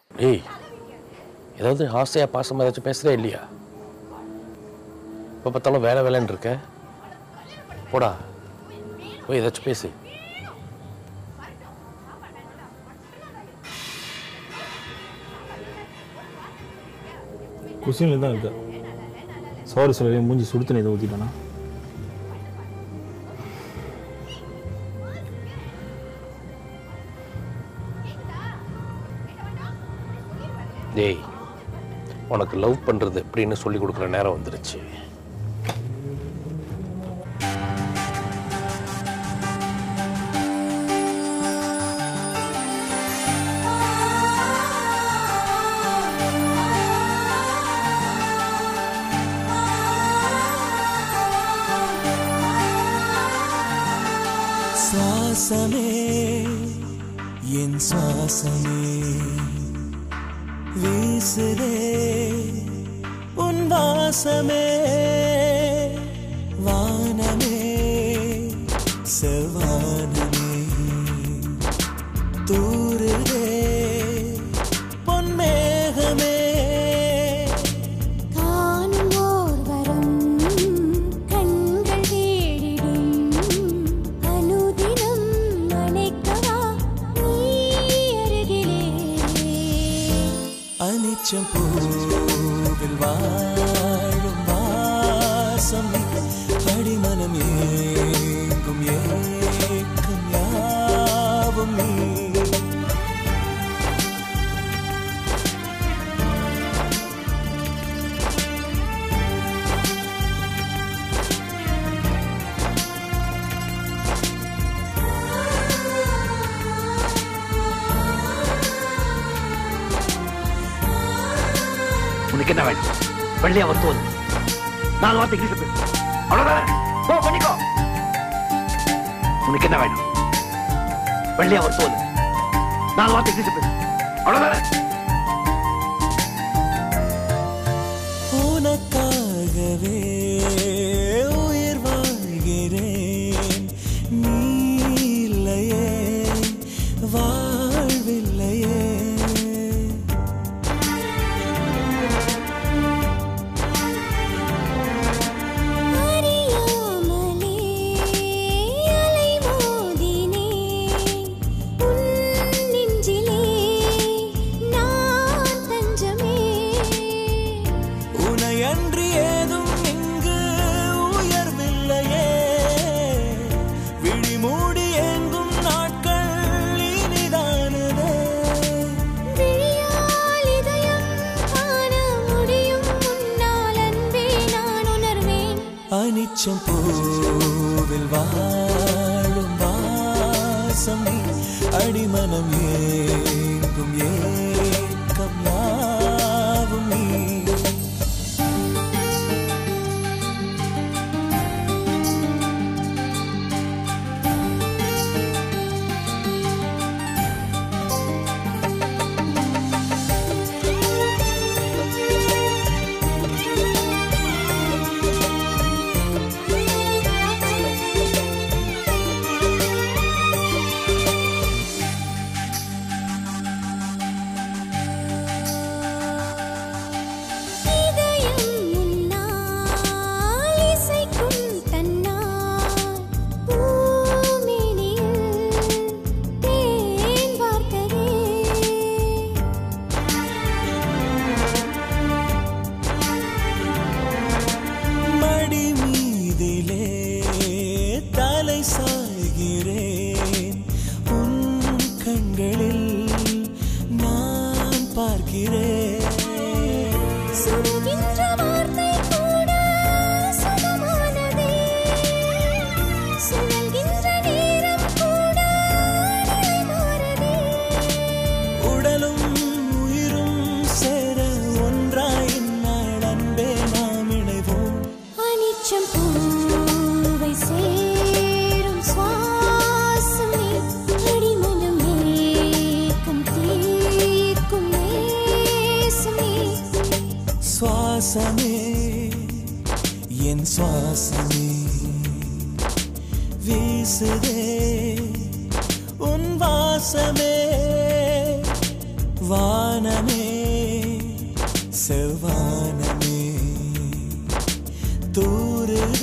ஏய் ஏதாவது ஆசையாக பாசமாக ஏதாச்சும் பேசுகிறே இல்லையா இப்போ பார்த்தாலும் வேலை வேலைன்னு இருக்க போடா போய் ஏதாச்சும் பேசு குசினில் தான் இருக்கா சாரி சொல்லி மூஞ்சி சுடுத்தனை இதை ஊற்றிட்டானா டேய் உனக்கு லவ் பண்ணுறது எப்படின்னு சொல்லி கொடுக்குற நேரம் வந்துருச்சு சுவாசமே என் சுவாசமே வீசுதே உன் வாசமே வானமே செவ்வானமே தூருதே பொன்மேகமே காணும் ஓர் வரம் கண்கள் தேடிடும் அனுதினம் அணைக்கவா நீ அருகிலே அனிச்சம் பூவில் வாழும் வாசம் அடிமனம் ஏங்கும் ஏக்கம் யாவும் நீ உனக்கு என்ன வேணும் வெள்ளையா வருத்தம் நாலு வார்த்தை இங்கிலீஷ் பேசு அவ்வளவுதானே போ பண்ணிக்கோ உனக்கு என்ன வேணும் வெள்ளையா வருத்தம் நாலு வார்த்தை இங்கிலீஷ் பேசு அவ்வளவுதானே உனக்காகவே உயிர் வாழ்கிறேன் நீ இல்லையே வாழ்வில்லையே அறியாமலே அலைமோதினேன் உன் நெஞ்சிலே நான் தஞ்சமே உனையன்றி ஏதும் இங்கு உயர்வில்லையே விழிமூடி எங்கும் நாட்கள் இனிதானதே விழியால் இதயம் காண முடியும் முன்னால் அன்பே நான் உணர்வேன் அனிச்சம் பூவில் வாழும் வாசம் நீ அடிமனம் ஏங்கும் ஏக்கம் யாவும் நீ இதயம் முன்னால் இசைக்கும் தன்னால் பூமேனியில் தேன் வார்த்ததே மடி மீதிலே தலை சாய்கிறேன் உன் கண்களில் நான் பார்க்கிறேன் சுடுகின்ற வார்த்தை கூட சுகமானதே சுழல்கின்ற நேரம் கூட நிலை மாறதே உடலும் உயிரும் சேர ஒன்றாய் இந்நாள் அன்பே நாம் இணைவோம் அனிச்சம் பூவை சேரும் சுவாசம் நீ அடிமனம் ஏக்கம் தீர்க்கும் நேசம் நீ சுவாசமே என் சுவாசமே வீசுதே உன் வாசமே வானமே செவ்வானமே தூறு